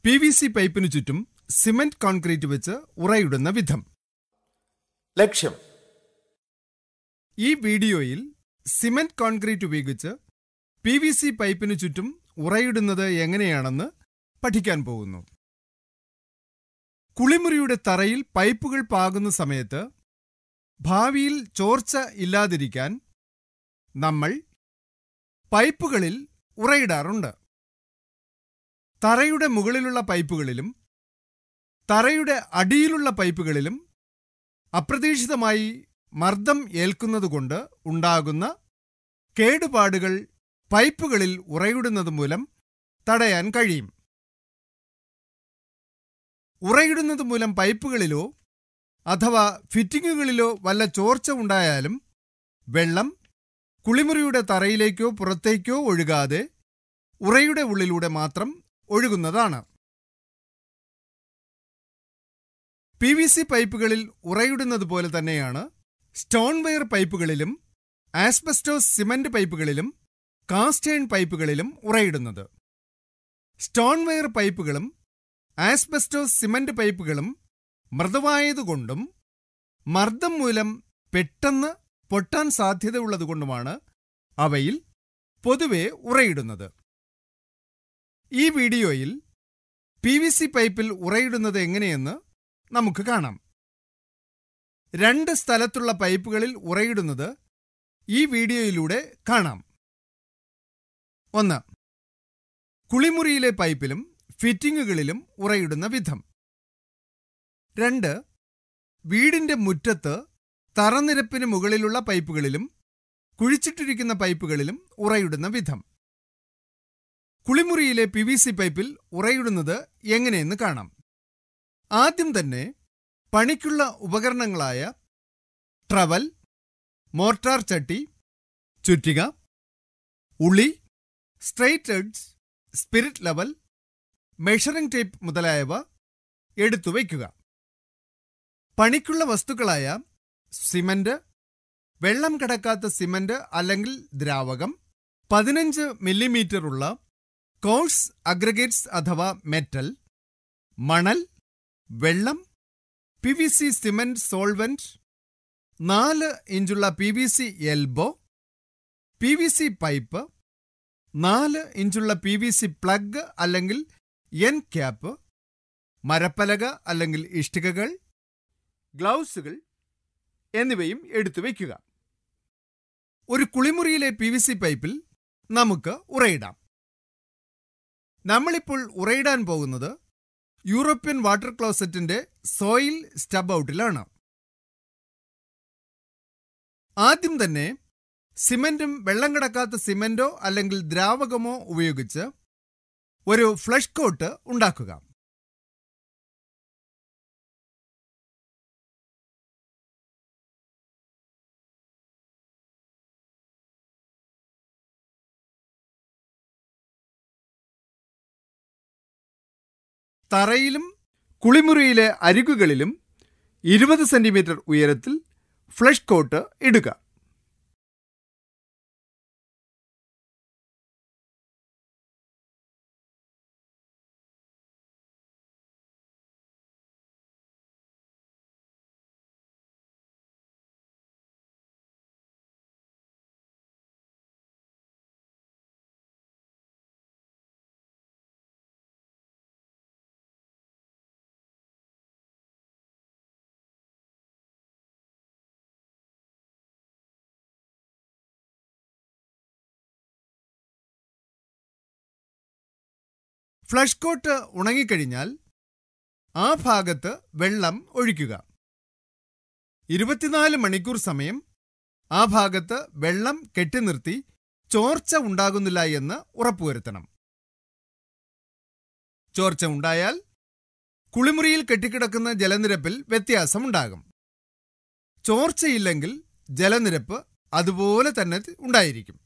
P V C പൈപ്പിനു ചുറ്റും cement concrete വെച്ച് ഉറയിടുന്ന വിധം ലക്ഷ്യം ഈ വീഡിയോയിൽ സിമന്റ് കോൺക്രീറ്റ് ഉപയോഗിച്ച് പി വി സി പൈപ്പിനു ചുറ്റും ഉറയിടുന്നത് എങ്ങനെയാണെന്ന് പഠിക്കാൻ പോകുന്നു കുളിമുറിയുടെ തറയിൽ പൈപ്പുകൾ പാകുന്ന സമയത്ത് ഭാവിയിൽ ചോർച്ച ഇല്ലാതിരിക്കാൻ നമ്മൾ പൈപ്പുകളിൽ ഉറയിടാറുണ്ട് തറയുടെ മുകളിലുള്ള പൈപ്പുകളിലും തറയുടെ അടിയിലുള്ള പൈപ്പുകളിലും അപ്രതീക്ഷിതമായി മർദ്ദം ഏൽക്കുന്നതുകൊണ്ട് ഉണ്ടാകുന്ന കേടുപാടുകൾ പൈപ്പുകളിൽ ഉറയിടുന്നത് മൂലം തടയാൻ കഴിയും ഉറയിടുന്നത് മൂലം പൈപ്പുകളിലോ അഥവാ ഫിറ്റിങ്ങുകളിലോ വല്ല ചോർച്ച ഉണ്ടായാലും വെള്ളം കുളിമുറിയുടെ തറയിലേക്കോ പുറത്തേക്കോ ഒഴുകാതെ ഉറയുടെ ഉള്ളിലൂടെ മാത്രം ഒഴുകുന്നതാണ് പി വി സി പൈപ്പുകളിൽ ഉറയിടുന്നത് പോലെ തന്നെയാണ് സ്റ്റോൺ വെയർ പൈപ്പുകളിലും ആസ്ബസ്റ്റോസ് സിമന്റ് പൈപ്പുകളിലും കാസ്റ്റേൺ പൈപ്പുകളിലും ഉറയിടുന്നത് സ്റ്റോൺ വെയർ പൈപ്പുകളും ആസ്ബസ്റ്റോസ് സിമന്റ് പൈപ്പുകളും മൃദുവായതുകൊണ്ടും മർദ്ദം മൂലം പെട്ടെന്ന് പൊട്ടാൻ സാധ്യതയുള്ളതുകൊണ്ടുമാണ് അവയിൽ പൊതുവെ ഉറയിടുന്നത് ഈ വീഡിയോയിൽ പി വി സി പൈപ്പിൽ ഉറയിടുന്നത് എങ്ങനെയെന്ന് നമുക്ക് കാണാം രണ്ട് സ്ഥലത്തുള്ള പൈപ്പുകളിൽ ഉറയിടുന്നത് ഈ വീഡിയോയിലൂടെ കാണാം ഒന്ന് കുളിമുറിയിലെ പൈപ്പിലും ഫിറ്റിങ്ങുകളിലും ഉറയിടുന്ന വിധം രണ്ട് വീടിന്റെ മുറ്റത്ത് തറനിരപ്പിന് മുകളിലുള്ള പൈപ്പുകളിലും കുഴിച്ചിട്ടിരിക്കുന്ന പൈപ്പുകളിലും ഉറയിടുന്ന വിധം കുളിമുറിയിലെ പി വി സി പൈപ്പിൽ ഉറയിടുന്നത് എങ്ങനെയെന്ന് കാണാം ആദ്യം തന്നെ പണിക്കുള്ള ഉപകരണങ്ങളായ ട്രവൽ മോർട്ടാർ ചട്ടി ചുറ്റിക ഉളി straight edge spirit level measuring tape മുതലായവ എടുത്തു വയ്ക്കുക പണിക്കുള്ള വസ്തുക്കളായ സിമന്റ് വെള്ളം കിടക്കാത്ത സിമന്റ് അല്ലെങ്കിൽ ദ്രാവകം പതിനഞ്ച് മില്ലിമീറ്ററുള്ള കോഴ്സ് അഗ്രഗേറ്റ്സ് അഥവാ മെറ്റൽ മണൽ വെള്ളം P V C cement solvent നാല് ഇഞ്ചുള്ള P V C elbow P V C pipe നാല് ഇഞ്ചുള്ള പി വി സി പ്ലഗ് അല്ലെങ്കിൽ എൻ ക്യാപ്പ് മരപ്പലക അല്ലെങ്കിൽ ഇഷ്ടികകൾ ഗ്ലൗസുകൾ എന്നിവയും എടുത്തു വയ്ക്കുക ഒരു കുളിമുറിയിലെ പി വി സി പൈപ്പിൽ നമുക്ക് ഉറയിടാം നമ്മളിപ്പോൾ ഉറയിടാൻ പോകുന്നത് യൂറോപ്യൻ വാട്ടർ ക്ലോസറ്റിന്റെ സോയിൽ സ്റ്റബ് ഔട്ടിലാണ് ആദ്യം തന്നെ സിമന്റും വെള്ളം കിടക്കാത്ത സിമന്റോ അല്ലെങ്കിൽ ദ്രാവകമോ ഉപയോഗിച്ച് ഒരു ഫ്ലഷ് കോട്ട് ഉണ്ടാക്കുക തറയിലും കുളിമുറിയിലെ അരികുകളിലും ഇരുപത് സെന്റിമീറ്റർ ഉയരത്തിൽ ഫ്ലഷ് കോട്ട് ഇടുക ഫ്ലഷ് കോട്ട് ഉണങ്ങിക്കഴിഞ്ഞാൽ ആ ഭാഗത്ത് വെള്ളം ഒഴിക്കുക ഇരുപത്തിനാല് മണിക്കൂർ സമയം ആ ഭാഗത്ത് വെള്ളം കെട്ടിനിർത്തി ചോർച്ച ഉണ്ടാകുന്നില്ല എന്ന് ഉറപ്പുവരുത്തണം ചോർച്ച ഉണ്ടായാൽ കുളിമുറിയിൽ കെട്ടിക്കിടക്കുന്ന ജലനിരപ്പിൽ വ്യത്യാസമുണ്ടാകും ചോർച്ചയില്ലെങ്കിൽ ജലനിരപ്പ് അതുപോലെ തന്നെ ഉണ്ടായിരിക്കും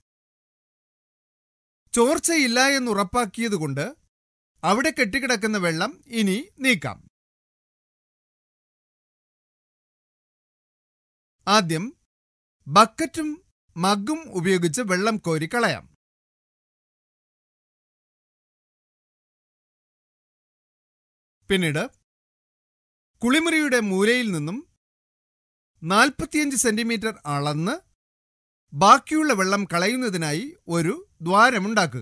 ചോർച്ചയില്ല എന്ന് ഉറപ്പാക്കിയതുകൊണ്ട് അവിടെ കെട്ടിക്കിടക്കുന്ന വെള്ളം ഇനി നീക്കാം ആദ്യം ബക്കറ്റും മഗ്ഗും ഉപയോഗിച്ച് വെള്ളം കോരി കളയാം പിന്നീട് കുളിമുറിയുടെ മൂലയിൽ നിന്നും നാൽപ്പത്തിയഞ്ച് സെന്റിമീറ്റർ അളന്ന് ബാക്കിയുള്ള വെള്ളം കളയുന്നതിനായി ഒരു ദ്വാരമുണ്ടാക്കുക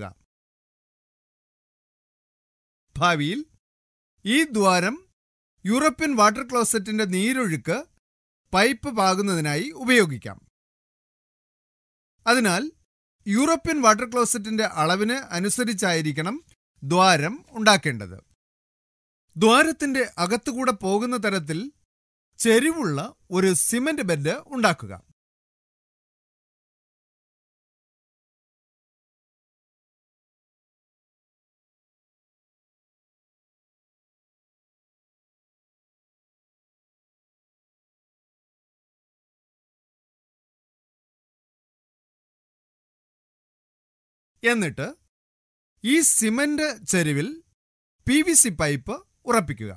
ഭാവിയിൽ ഈ ദ്വാരം യൂറോപ്യൻ വാട്ടർ ക്ലോസറ്റിന്റെ നീരൊഴുക്ക് പൈപ്പ് പാകുന്നതിനായി ഉപയോഗിക്കാം അതിനാൽ യൂറോപ്യൻ വാട്ടർ ക്ലോസറ്റിന്റെ അളവിന് അനുസരിച്ചായിരിക്കണം ദ്വാരം ഉണ്ടാക്കേണ്ടത് ദ്വാരത്തിന്റെ അകത്തുകൂടെ പോകുന്ന തരത്തിൽ ചെരിവുള്ള ഒരു സിമന്റ് ബെഡ് ഉണ്ടാക്കുക എന്നിട്ട് ഈ സിമന്റ് ചെരുവിൽ പി വി സി പൈപ്പ് ഉറപ്പിക്കുക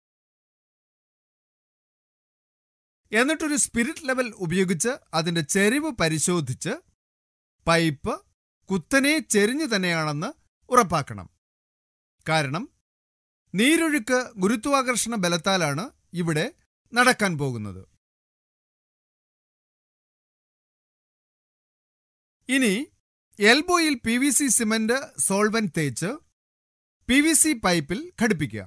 എന്നിട്ടൊരു സ്പിരിറ്റ് ലെവൽ ഉപയോഗിച്ച് അതിന്റെ ചെരിവ് പരിശോധിച്ച് പൈപ്പ് കുത്തനെ ചെരിഞ്ഞു തന്നെയാണെന്ന് ഉറപ്പാക്കണം കാരണം നീരൊഴുക്ക് ഗുരുത്വാകർഷണ ബലത്താലാണ് ഇവിടെ നടക്കാൻ പോകുന്നത് ഇനി എൽബോയിൽ P V C cement solvent തേച്ച് പി വി സി പൈപ്പിൽ ഘടിപ്പിക്കുക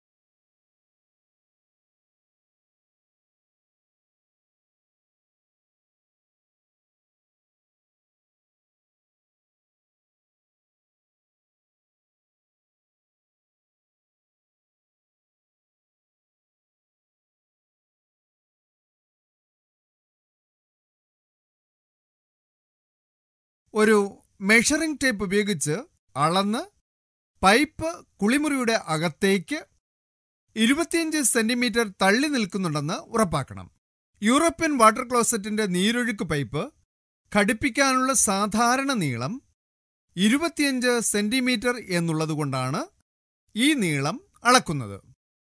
ഒരു മെഷറിംഗ് ടേപ്പ് ഉപയോഗിച്ച് അളന്ന് പൈപ്പ് കുളിമുറിയുടെ അകത്തേക്ക് ഇരുപത്തിയഞ്ച് സെന്റിമീറ്റർ തള്ളി നിൽക്കുന്നുണ്ടെന്ന് ഉറപ്പാക്കണം യൂറോപ്യൻ വാട്ടർ ക്ലോസറ്റിന്റെ നീരൊഴുക്ക് പൈപ്പ് ഘടിപ്പിക്കാനുള്ള സാധാരണ നീളം ഇരുപത്തിയഞ്ച് സെന്റിമീറ്റർ എന്നുള്ളതുകൊണ്ടാണ് ഈ നീളം അളക്കുന്നത്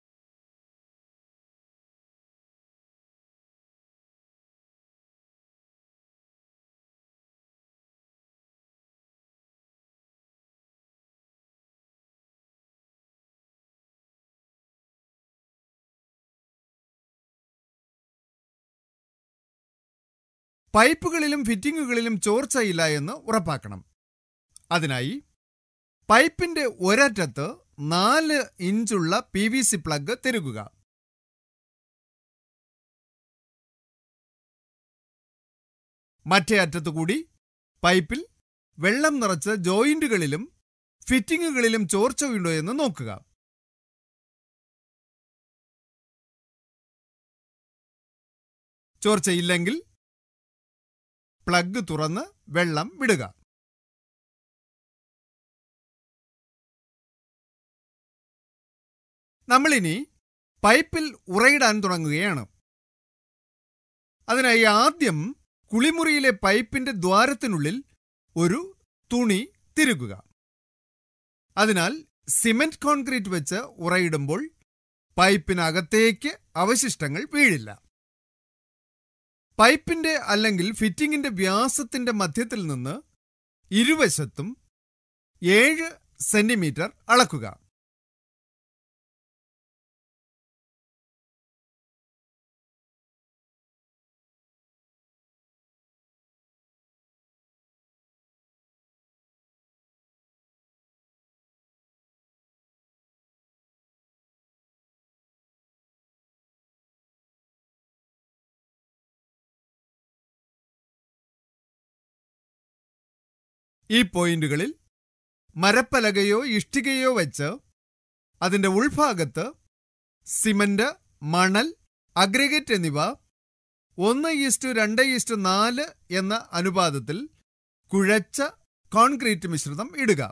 പൈപ്പുകളിലും ഫിറ്റിങ്ങുകളിലും ചോർച്ചയില്ല എന്ന് ഉറപ്പാക്കണം അതിനായി പൈപ്പിന്റെ ഒരറ്റത്ത് നാല് ഇഞ്ചുള്ള പി വി സി പ്ലഗ് തിരുകുക മറ്റേ അറ്റത്തുകൂടി പൈപ്പിൽ വെള്ളം നിറച്ച് ജോയിന്റുകളിലും ഫിറ്റിങ്ങുകളിലും ചോർച്ച ഉണ്ടോ എന്ന് നോക്കുക ചോർച്ചയില്ലെങ്കിൽ പ്ലഗ് തുറന്ന് വെള്ളം വിടുക നമ്മളിനി പൈപ്പിൽ ഉറയിടാൻ തുടങ്ങുകയാണ് അതിനായി ആദ്യം കുളിമുറിയിലെ പൈപ്പിന്റെ ദ്വാരത്തിനുള്ളിൽ ഒരു തുണി തിരുകുക അതിനാൽ സിമന്റ് കോൺക്രീറ്റ് വെച്ച് ഉറയിടുമ്പോൾ പൈപ്പിനകത്തേക്ക് അവശിഷ്ടങ്ങൾ വീഴില്ല പൈപ്പിന്റെ അല്ലെങ്കിൽ ഫിറ്റിംഗിന്റെ വ്യാസത്തിന്റെ മധ്യത്തിൽ നിന്ന് ഇരുവശത്തും ഏഴ് സെന്റിമീറ്റർ അളക്കുക ഈ പോയിന്റുകളിൽ മരപ്പലകയോ ഇഷ്ടികയോ വെച്ച് അതിന്റെ ഉൾഭാഗത്ത് സിമന്റ് മണൽ അഗ്രഗേറ്റ് എന്നിവ ഒന്ന് ഈസ്റ്റു രണ്ട് ഈസ്റ്റു നാല് എന്ന അനുപാതത്തിൽ കുഴച്ച കോൺക്രീറ്റ് മിശ്രിതം ഇടുക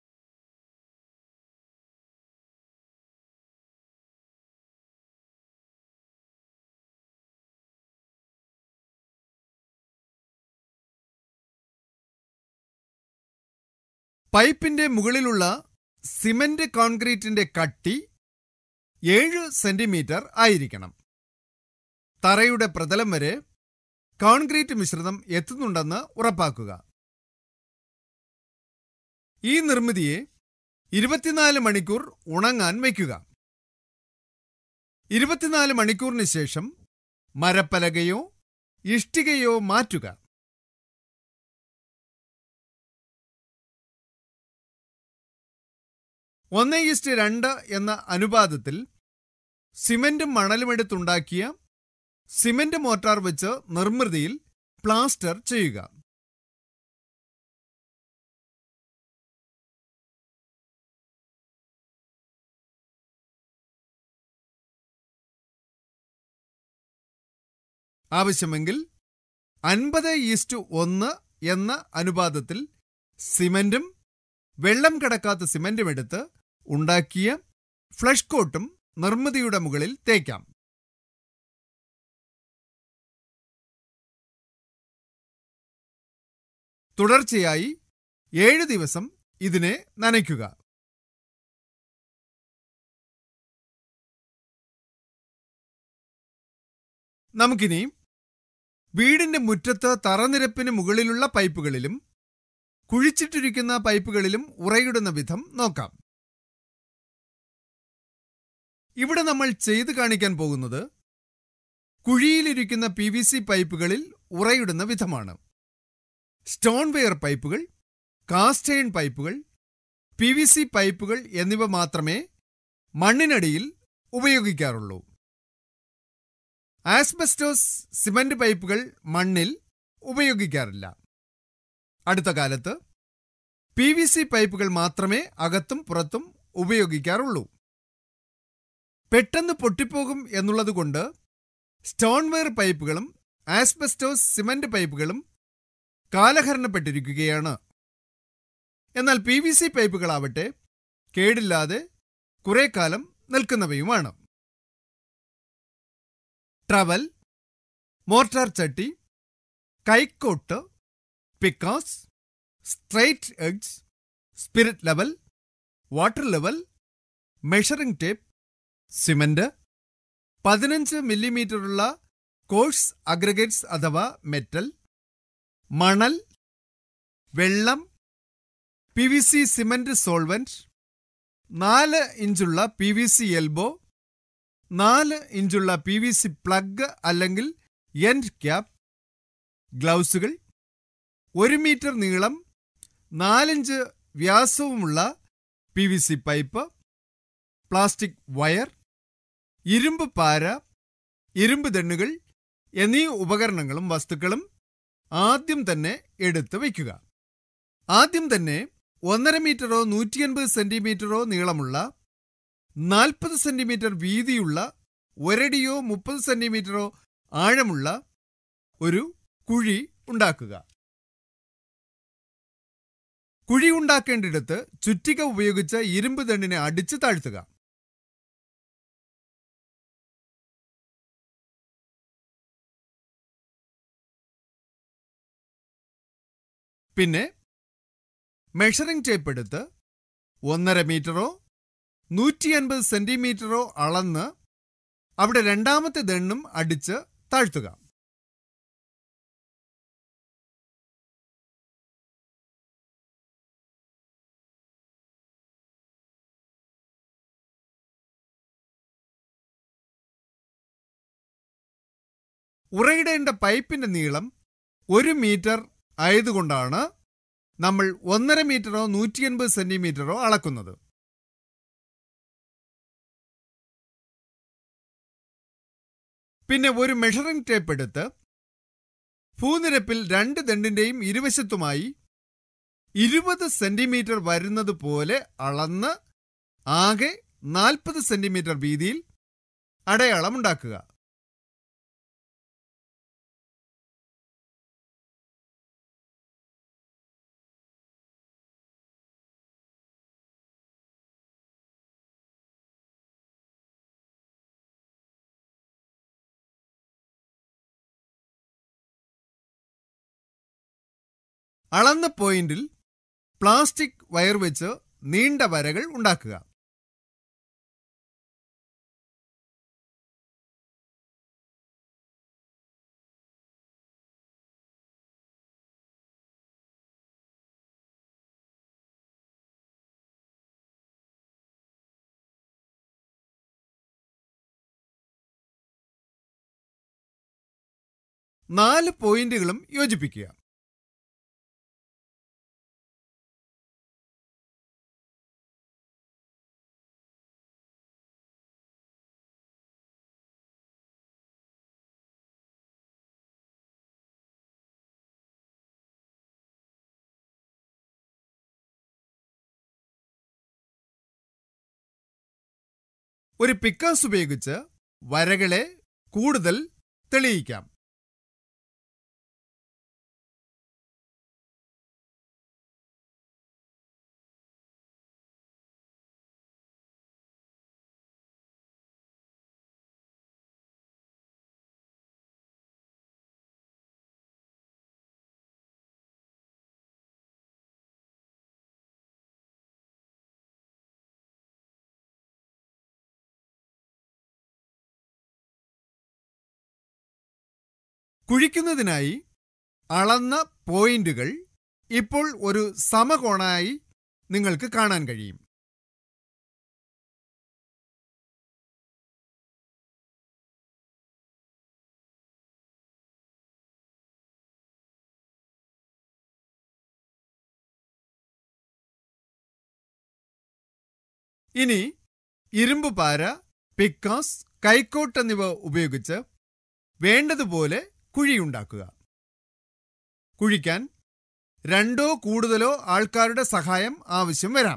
പൈപ്പിന്റെ മുകളിലുള്ള സിമന്റ് കോൺക്രീറ്റിന്റെ കട്ടി ഏഴ് സെന്റിമീറ്റർ ആയിരിക്കണം തറയുടെ പ്രതലം വരെ കോൺക്രീറ്റ് മിശ്രിതം എത്തുന്നുണ്ടെന്ന് ഉറപ്പാക്കുക ഈ നിർമ്മിതിയെ ഇരുപത്തിനാല് മണിക്കൂർ ഉണങ്ങാൻ വയ്ക്കുക ഇരുപത്തിനാല് മണിക്കൂറിന് ശേഷം മരപ്പലകയോ ഇഷ്ടികയോ മാറ്റുക ഒന്ന് ഈസ്റ്റ് രണ്ട് എന്ന അനുപാതത്തിൽ സിമന്റും മണലുമെടുത്തുണ്ടാക്കിയ സിമന്റ് മോർട്ടാർ വെച്ച് നിർമ്മിതിയിൽ പ്ലാസ്റ്റർ ചെയ്യുക ആവശ്യമെങ്കിൽ അൻപത് ഈസ്റ്റ് ഒന്ന് എന്ന അനുപാതത്തിൽ സിമന്റും വെള്ളം കിടക്കാത്ത സിമന്റും എടുത്ത് ഉണ്ടാക്കിയ ഫ്ലഷ് കോട്ടും നിർമ്മിതിയുടെ മുകളിൽ തേക്കാം തുടർച്ചയായി ഏഴ് ദിവസം ഇതിനെ നനയ്ക്കുക നമുക്കിനി വീടിന്റെ മുറ്റത്ത് തറനിരപ്പിന് മുകളിലുള്ള പൈപ്പുകളിലും കുഴിച്ചിട്ടിരിക്കുന്ന പൈപ്പുകളിലും ഉറയിടുന്ന വിധം നോക്കാം ഇവിടെ നമ്മൾ ചെയ്തു കാണിക്കാൻ പോകുന്നത് കുഴിയിലിരിക്കുന്ന പി വി സി പൈപ്പുകളിൽ ഉറയിടുന്ന വിധമാണ് സ്റ്റോൺ വെയർ പൈപ്പുകൾ കാസ്റ്റേൺ പൈപ്പുകൾ പി വി സി പൈപ്പുകൾ എന്നിവ മാത്രമേ മണ്ണിനടിയിൽ ഉപയോഗിക്കാറുള്ളൂ ആസ്ബസ്റ്റോസ് സിമന്റ് പൈപ്പുകൾ മണ്ണിൽ ഉപയോഗിക്കാറില്ല അടുത്ത കാലത്ത് പി വി സി പൈപ്പുകൾ മാത്രമേ അകത്തും പുറത്തും ഉപയോഗിക്കാറുള്ളൂ പെട്ടെന്ന് പൊട്ടിപ്പോകും എന്നുള്ളതുകൊണ്ട് സ്റ്റോൺ വെയർ പൈപ്പുകളും ആസ്ബസ്റ്റോസ് സിമന്റ് പൈപ്പുകളും കാലഹരണപ്പെട്ടിരിക്കുകയാണ് എന്നാൽ പി വി സി പൈപ്പുകളാവട്ടെ കേടില്ലാതെ കുറെ കാലം നിൽക്കുന്നവയുമാണ് ട്രവൽ മോർട്ടാർ ചട്ടി കൈക്കോട്ട് pickaxe straight edge spirit level water level measuring tape cement പതിനഞ്ച് മില്ലിമീറ്ററുള്ള കോഴ്സ് അഗ്രഗേറ്റ്സ് അഥവാ മെറ്റൽ മണൽ വെള്ളം P V C cement solvent നാല് ഇഞ്ചുള്ള പി വി സി എൽബോ നാല് ഇഞ്ചുള്ള പി വി സി പ്ലഗ് അല്ലെങ്കിൽ എൻഡ് ക്യാപ്പ് ഗ്ലൗസുകൾ ഒരു മീറ്റർ നീളം നാലിഞ്ച് വ്യാസവുമുള്ള P V C pipe plastic wire ഇരുമ്പ് പാര ഇരുമ്പ് ദണ്ണുകൾ എന്നീ ഉപകരണങ്ങളും വസ്തുക്കളും ആദ്യം തന്നെ എടുത്ത് വയ്ക്കുക ആദ്യം തന്നെ ഒന്നര മീറ്ററോ നൂറ്റിയൻപത് സെന്റിമീറ്ററോ നീളമുള്ള നാൽപ്പത് സെന്റിമീറ്റർ വീതിയുള്ള ഒരടിയോ മുപ്പത് സെന്റിമീറ്ററോ ആഴമുള്ള ഒരു കുഴി ഉണ്ടാക്കുക കുഴി ഉണ്ടാക്കേണ്ടിടത്ത് ചുറ്റിക ഉപയോഗിച്ച് ഇരുമ്പ് ദണ്ഡിനെ അടിച്ച് താഴ്ത്തുക പിന്നെ മെഷറിംഗ് ടേപ്പ് എടുത്ത് ഒന്നര മീറ്ററോ നൂറ്റി അൻപത് സെന്റിമീറ്ററോ അളന്ന് അവിടെ രണ്ടാമത്തെ ദണ്ണും അടിച്ച് താഴ്ത്തുക ഉറയിടേണ്ട പൈപ്പിന്റെ നീളം ഒരു മീറ്റർ ആയതുകൊണ്ടാണ് നമ്മൾ ഒന്നര മീറ്ററോ നൂറ്റി എൺപത് സെന്റിമീറ്ററോ അളക്കുന്നത് പിന്നെ ഒരു മെഷറിംഗ് ടേപ്പ് എടുത്ത് ഭൂനിരപ്പിൽ രണ്ട് ദണ്ടിന്റെയും ഇരുവശത്തുമായി ഇരുപത് സെന്റിമീറ്റർ വരുന്നത് പോലെ അളന്ന് ആകെ നാൽപ്പത് സെന്റിമീറ്റർ വീതിയിൽ അടയാളമുണ്ടാക്കുക അളന്ന പോയിന്റിൽ പ്ലാസ്റ്റിക് വയർ വെച്ച് നീണ്ട വരകൾ ഉണ്ടാക്കുക നാല് പോയിന്റുകളും യോജിപ്പിക്കുക ഒരു പിക്കാസ് ഉപയോഗിച്ച് വരകളെ കൂടുതൽ തെളിയിക്കാം കുഴിക്കുന്നതിനായി അളന്ന പോയിന്റുകൾ ഇപ്പോൾ ഒരു സമകോണായി നിങ്ങൾക്ക് കാണാൻ കഴിയും ഇനി ഇരുമ്പ് പാര പിക്കാസ് കൈക്കോട്ട് എന്നിവ ഉപയോഗിച്ച് വേണ്ടതുപോലെ കുഴിയുണ്ടാക്കുക കുഴിക്കാൻ രണ്ടോ കൂടുതലോ ആൾക്കാരുടെ സഹായം ആവശ്യം വരാം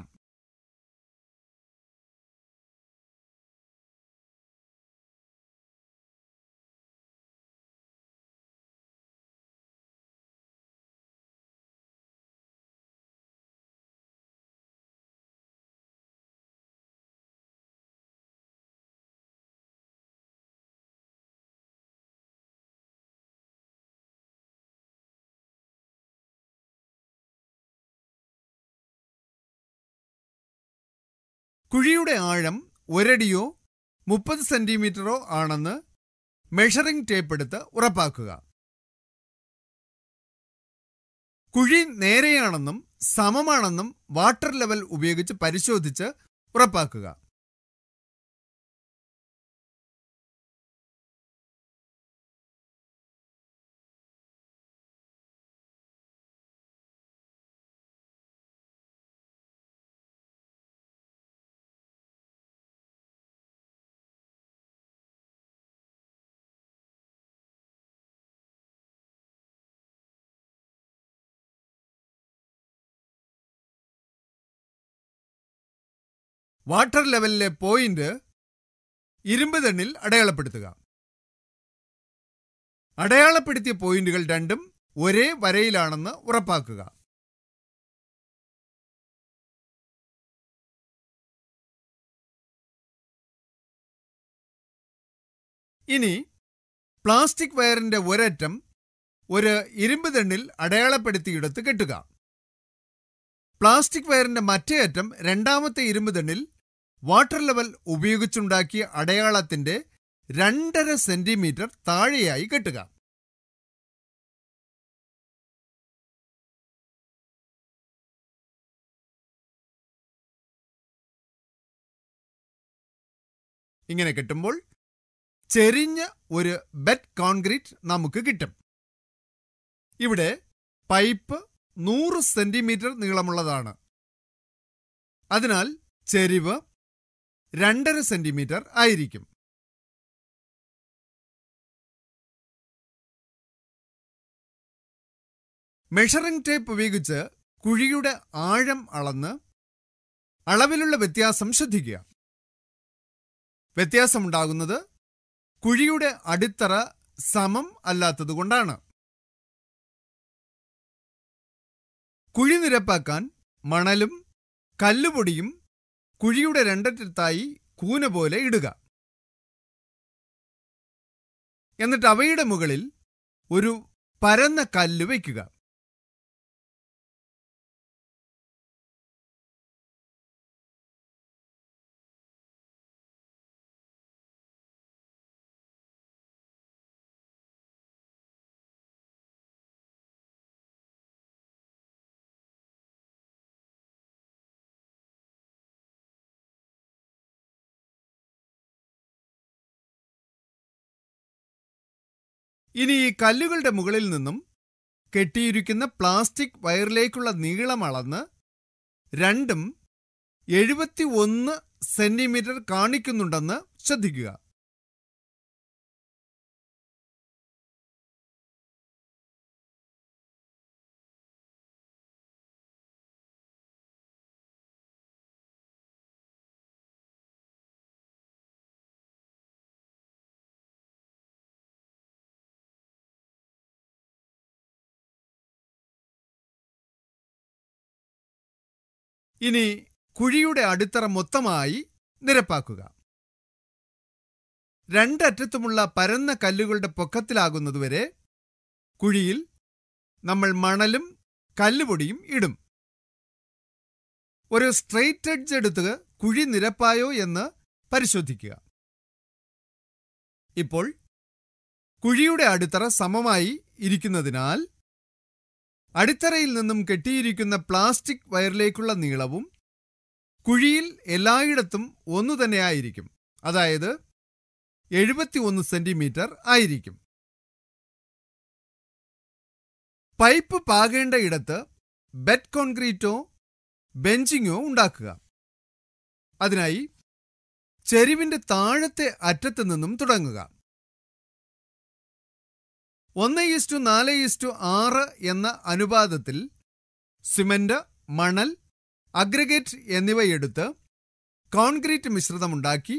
കുഴിയുടെ ആഴം ഒരടിയോ മുപ്പത് സെന്റിമീറ്ററോ ആണെന്ന് മെഷറിംഗ് ടേപ്പ് എടുത്ത് ഉറപ്പാക്കുക കുഴി നേരെയാണെന്നും സമമാണെന്നും വാട്ടർ ലെവൽ ഉപയോഗിച്ച് പരിശോധിച്ച് ഉറപ്പാക്കുക വാട്ടർ ലെവലിലെ പോയിന്റ് ഇരുമ്പ് തണ്ണിൽ അടയാളപ്പെടുത്തുക അടയാളപ്പെടുത്തിയ പോയിന്റുകൾ രണ്ടും ഒരേ വരയിലാണെന്ന് ഉറപ്പാക്കുക ഇനി പ്ലാസ്റ്റിക് വയറിന്റെ ഒരറ്റം ഒരു ഇരുമ്പ് തണ്ണിൽ അടയാളപ്പെടുത്തിയിടത്ത് കെട്ടുക പ്ലാസ്റ്റിക് വയറിന്റെ മറ്റേ അറ്റം രണ്ടാമത്തെ ഇരുമ്പ് തണ്ണിൽ വാട്ടർ ലെവൽ ഉപയോഗിച്ചുണ്ടാക്കിയ അടയാളത്തിന്റെ രണ്ടര സെന്റിമീറ്റർ താഴെയായി കെട്ടുക ഇങ്ങനെ കെട്ടുമ്പോൾ ചെരിഞ്ഞ ഒരു ബെഡ് കോൺക്രീറ്റ് നമുക്ക് കിട്ടും ഇവിടെ പൈപ്പ് നൂറ് സെന്റിമീറ്റർ നീളമുള്ളതാണ് അതിനാൽ ചെരിവ് രണ്ടര സെന്റിമീറ്റർ ആയിരിക്കും മെഷറിംഗ് ടേപ്പ് ഉപയോഗിച്ച് കുഴിയുടെ ആഴം അളന്ന് അളവിലുള്ള വ്യത്യാസം ശ്രദ്ധിക്കുക വ്യത്യാസമുണ്ടാകുന്നത് കുഴിയുടെ അടിത്തറ സമം അല്ലാത്തതുകൊണ്ടാണ് കുഴി നിരപ്പാക്കാൻ മണലും കല്ലുപൊടിയും കുഴിയുടെ രണ്ടറ്റത്തായി കൂന പോലെ ഇടുക എന്നിട്ട് അവയുടെ മുകളിൽ ഒരു പരന്ന കല്ല് വയ്ക്കുക ഇനി ഈ കല്ലുകളുടെ മുകളിൽ നിന്നും കെട്ടിയിരിക്കുന്ന പ്ലാസ്റ്റിക് വയറിലേക്കുള്ള നീളം അളന്ന് രണ്ടും എഴുപത്തി ഒന്ന് സെന്റിമീറ്റർ കാണിക്കുന്നുണ്ടെന്ന് ശ്രദ്ധിക്കുക ഇനി കുഴിയുടെ അടിത്തറ മൊത്തമായി നിരപ്പാക്കുക രണ്ടറ്റത്തുമുള്ള പരന്ന കല്ലുകളുടെ പൊക്കത്തിലാകുന്നതുവരെ കുഴിയിൽ നമ്മൾ മണലും കല്ലുപൊടിയും ഇടും ഒരു സ്ട്രെയിറ്റ് എഡ്ജ് എടുത്ത് കുഴി നിരപ്പായോ എന്ന് പരിശോധിക്കുക ഇപ്പോൾ കുഴിയുടെ അടിത്തറ സമമായി ഇരിക്കുന്നതിനാൽ അടിത്തറയിൽ നിന്നും കെട്ടിയിരിക്കുന്ന പ്ലാസ്റ്റിക് വയറിലേക്കുള്ള നീളവും കുഴിയിൽ എല്ലായിടത്തും ഒന്നു തന്നെയായിരിക്കും അതായത് എഴുപത്തിയൊന്ന് സെന്റിമീറ്റർ ആയിരിക്കും പൈപ്പ് പാകേണ്ട ഇടത്ത് ബെഡ് കോൺക്രീറ്റോ ബെഞ്ചിങ്ങോ ഉണ്ടാക്കുക അതിനായി ചെരിവിന്റെ താഴത്തെ അറ്റത്ത് നിന്നും തുടങ്ങുക ഒന്ന് ഈസ്റ്റു നാല് ഈസ്റ്റു ആറ് എന്ന അനുപാതത്തിൽ സിമന്റ് മണൽ അഗ്രഗേറ്റ് എന്നിവയെടുത്ത് കോൺക്രീറ്റ് മിശ്രിതമുണ്ടാക്കി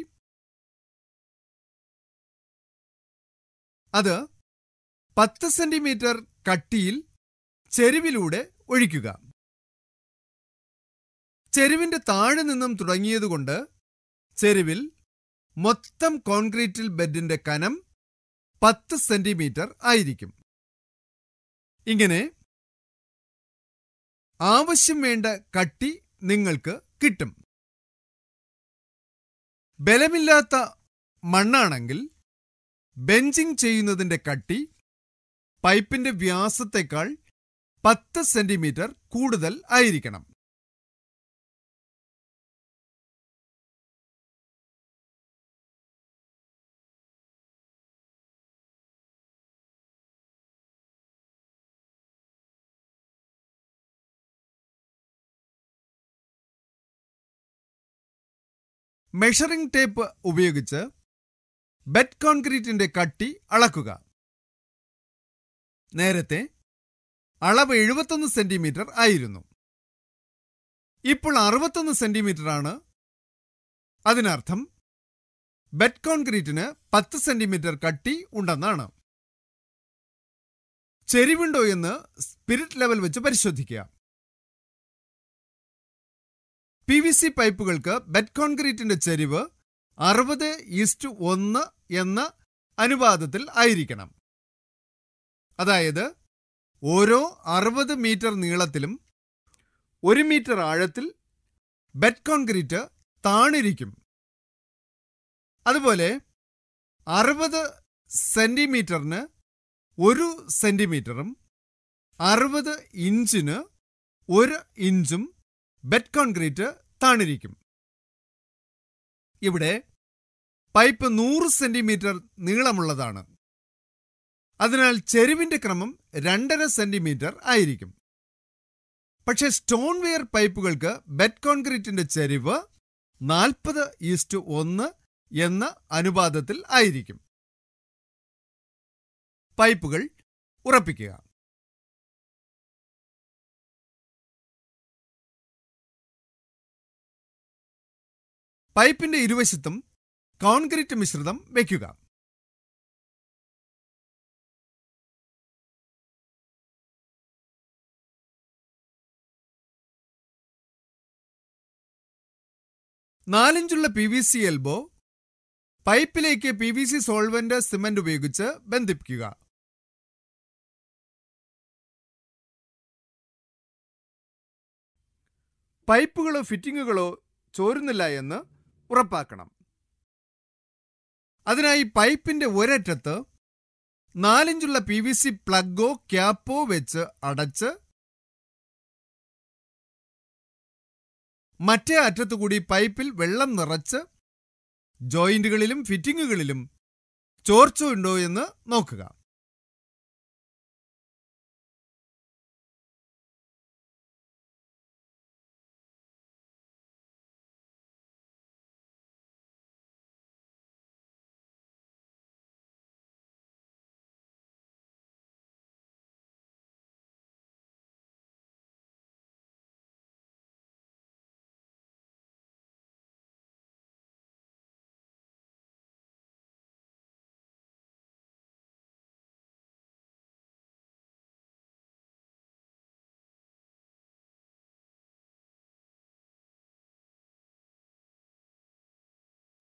അത് പത്ത് സെന്റിമീറ്റർ കട്ടിയിൽ ചെരുവിലൂടെ ഒഴിക്കുക ചെരുവിന്റെ താഴെ നിന്നും തുടങ്ങിയതുകൊണ്ട് ചെരുവിൽ മൊത്തം കോൺക്രീറ്റിൽ ബെഡിന്റെ കനം പത്ത് സെന്റിമീറ്റർ ആയിരിക്കും ഇങ്ങനെ ആവശ്യം വേണ്ട കട്ടി നിങ്ങൾക്ക് കിട്ടും ബലമില്ലാത്ത മണ്ണാണെങ്കിൽ ബെഞ്ചിങ് ചെയ്യുന്നതിന്റെ കട്ടി പൈപ്പിന്റെ വ്യാസത്തേക്കാൾ പത്ത് സെന്റിമീറ്റർ കൂടുതൽ ആയിരിക്കണം മെഷറിംഗ് ടേപ്പ് ഉപയോഗിച്ച് ബെഡ് കോൺക്രീറ്റിന്റെ കട്ടി അളക്കുക നേരത്തെ അളവ് എഴുപത്തൊന്ന് സെന്റിമീറ്റർ ആയിരുന്നു ഇപ്പോൾ അറുപത്തൊന്ന് സെന്റിമീറ്റർ ആണ് അതിനർത്ഥം ബെഡ് കോൺക്രീറ്റിന് പത്ത് സെന്റിമീറ്റർ കട്ടി ഉണ്ടെന്നാണ് ചെരിവുണ്ടോ എന്ന് സ്പിരിറ്റ് ലെവൽ വെച്ച് പരിശോധിക്കുക പി വി സി പൈപ്പുകൾക്ക് ബെഡ് കോൺക്രീറ്റിന്റെ ചെരിവ് അറുപത് ഈസ്റ്റ് ഒന്ന് എന്ന അനുപാതത്തിൽ ആയിരിക്കണം അതായത് ഓരോ അറുപത് മീറ്റർ നീളത്തിലും ഒരു മീറ്റർ ആഴത്തിൽ ബെഡ് കോൺക്രീറ്റ് താണിരിക്കും അതുപോലെ അറുപത് സെന്റിമീറ്ററിന് ഒരു സെന്റിമീറ്ററും അറുപത് ഇഞ്ചിന് ഒരു ഇഞ്ചും ബെഡ് കോൺക്രീറ്റ് താണിരിക്കും ഇവിടെ പൈപ്പ് നൂറ് സെന്റിമീറ്റർ നീളമുള്ളതാണ് അതിനാൽ ചെരുവിന്റെ ക്രമം രണ്ടര സെന്റിമീറ്റർ ആയിരിക്കും പക്ഷേ സ്റ്റോൺ വെയർ പൈപ്പുകൾക്ക് ബെഡ് കോൺക്രീറ്റിന്റെ ചെരിവ് നാൽപ്പത് ഈസ്റ്റ് ഒന്ന് എന്ന അനുപാതത്തിൽ ആയിരിക്കും പൈപ്പുകൾ ഉറപ്പിക്കുക പൈപ്പിന്റെ ഇരുവശത്തും കോൺക്രീറ്റ് മിശ്രിതം വയ്ക്കുക നാലിഞ്ചുള്ള പി വി സി എൽബോ പൈപ്പിലേക്ക് P V C solvent cement ഉപയോഗിച്ച് ബന്ധിപ്പിക്കുക പൈപ്പുകളോ ഫിറ്റിങ്ങുകളോ ചോരുന്നില്ല എന്ന് ഉറപ്പാക്കണം അതിനായി പൈപ്പിന്റെ ഒരറ്റത്ത് നാലിഞ്ചുള്ള പി വി സി പ്ലഗോ ക്യാപ്പോ വെച്ച് അടച്ച് മറ്റേ അറ്റത്തുകൂടി പൈപ്പിൽ വെള്ളം നിറച്ച് ജോയിന്റുകളിലും ഫിറ്റിങ്ങുകളിലും ചോർച്ച ഉണ്ടോ എന്ന് നോക്കുക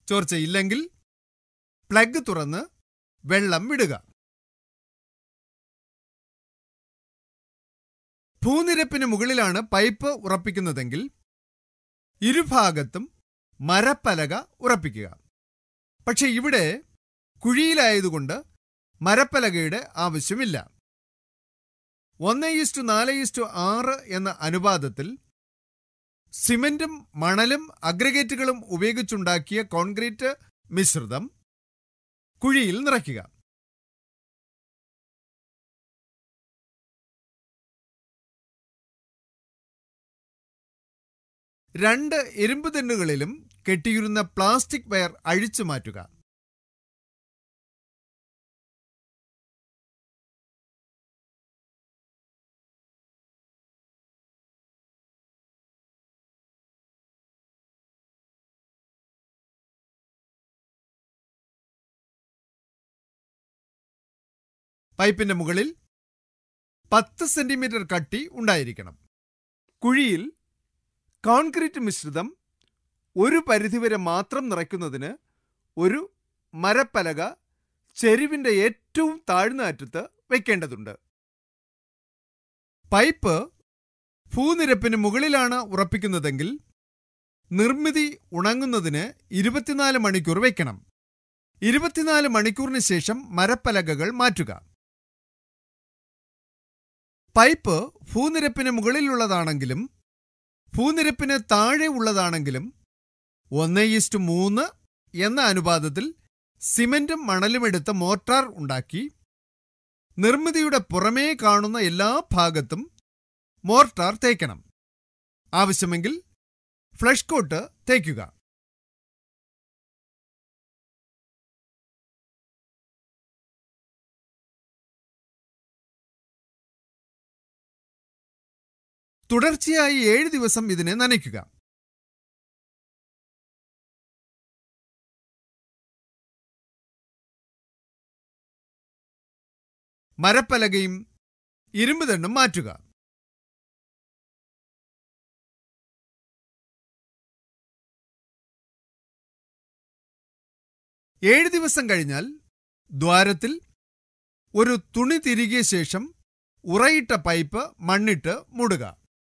ചോർച്ചയില്ലെങ്കിൽ പ്ലഗ് തുറന്ന് വെള്ളം വിടുക ഭൂനിരപ്പിന് മുകളിലാണ് പൈപ്പ് ഉറപ്പിക്കുന്നതെങ്കിൽ ഇരുഭാഗത്തും മരപ്പലക ഉറപ്പിക്കുക പക്ഷെ ഇവിടെ കുഴിയിലായതുകൊണ്ട് മരപ്പലകയുടെ ആവശ്യമില്ല ഒന്ന് ഈസ്റ്റു നാല് ഈസ്റ്റു ആറ് എന്ന അനുപാതത്തിൽ സിമന്റും മണലും അഗ്രഗേറ്റുകളും ഉപയോഗിച്ചുണ്ടാക്കിയ കോൺക്രീറ്റ് മിശ്രിതം കുഴിയിൽ നിറയ്ക്കുക രണ്ട് ഇരുമ്പ് തെണ്ണുകളിലും കെട്ടിയിരുന്ന പ്ലാസ്റ്റിക് വയർ അഴിച്ചു മാറ്റുക പൈപ്പിന്റെ മുകളിൽ പത്ത് സെന്റിമീറ്റർ കട്ടി ഉണ്ടായിരിക്കണം കുഴിയിൽ കോൺക്രീറ്റ് മിശ്രിതം ഒരു പരിധിവരെ മാത്രം നിറയ്ക്കുന്നതിന് ഒരു മരപ്പലക ചെരുവിന്റെ ഏറ്റവും താഴ്ന്ന അറ്റത്ത് വയ്ക്കേണ്ടതുണ്ട് പൈപ്പ് ഭൂനിരപ്പിന് മുകളിലാണ് ഉറപ്പിക്കുന്നതെങ്കിൽ നിർമ്മിതി ഉണങ്ങുന്നതിന് ഇരുപത്തിനാല് മണിക്കൂർ വയ്ക്കണം ഇരുപത്തിനാല് മണിക്കൂറിന് ശേഷം മരപ്പലകകൾ മാറ്റുക പൈപ്പ് ഭൂനിരപ്പിന് മുകളിലുള്ളതാണെങ്കിലും ഭൂനിരപ്പിന് താഴെ ഉള്ളതാണെങ്കിലും ഒന്ന് ഈസ്റ്റ് മൂന്ന് എന്ന അനുപാതത്തിൽ സിമന്റും മണലും എടുത്ത് മോർട്ടാർ ഉണ്ടാക്കി നിർമ്മിതിയുടെ പുറമേ കാണുന്ന എല്ലാ ഭാഗത്തും മോർട്ടാർ തേക്കണം ആവശ്യമെങ്കിൽ ഫ്ലഷ് കോട്ട് തേക്കുക തുടർച്ചയായി ഏഴ് ദിവസം ഇതിനെ നനയ്ക്കുക മരപ്പലകയും ഇരുമ്പ് തണ്ടും മാറ്റുക ഏഴ് ദിവസം കഴിഞ്ഞാൽ ദ്വാരത്തിൽ ഒരു തുണി തിരികിയ ശേഷം ഉറയിട്ട പൈപ്പ് മണ്ണിട്ട് മൂടുക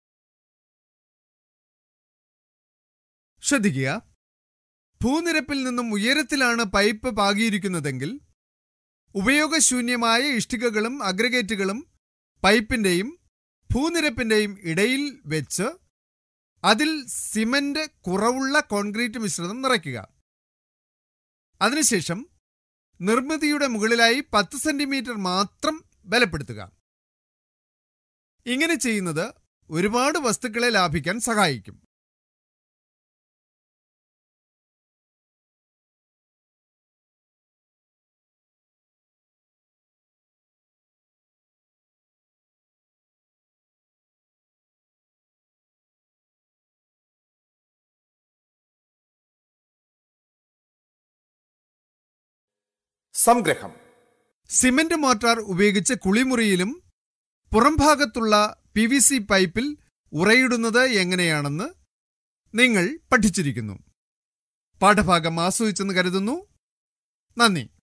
ശ്രദ്ധിക്കുക ഭൂനിരപ്പിൽ നിന്നും ഉയരത്തിലാണ് പൈപ്പ് പാകിയിരിക്കുന്നതെങ്കിൽ ഉപയോഗശൂന്യമായ ഇഷ്ടികകളും അഗ്രഗേറ്റുകളും പൈപ്പിന്റെയും ഭൂനിരപ്പിന്റെയും ഇടയിൽ വെച്ച് അതിൽ സിമന്റ് കുറവുള്ള കോൺക്രീറ്റ് മിശ്രിതം നിറയ്ക്കുക അതിനുശേഷം നിർമ്മിതിയുടെ മുകളിലായി പത്ത് സെന്റിമീറ്റർ മാത്രം ബലപ്പെടുത്തുക ഇങ്ങനെ ചെയ്യുന്നത് ഒരുപാട് വസ്തുക്കളെ ലാഭിക്കാൻ സഹായിക്കും സംഗ്രഹം സിമന്റ് മോർട്ടാർ ഉപയോഗിച്ച് കുളിമുറിയിലും പുറംഭാഗത്തുള്ള പി വി സി പൈപ്പിൽ ഉറയിടുന്നത് എങ്ങനെയാണെന്ന് നിങ്ങൾ പഠിച്ചിരിക്കുന്നു പാഠഭാഗം ആസ്വദിച്ചെന്ന് കരുതുന്നു നന്ദി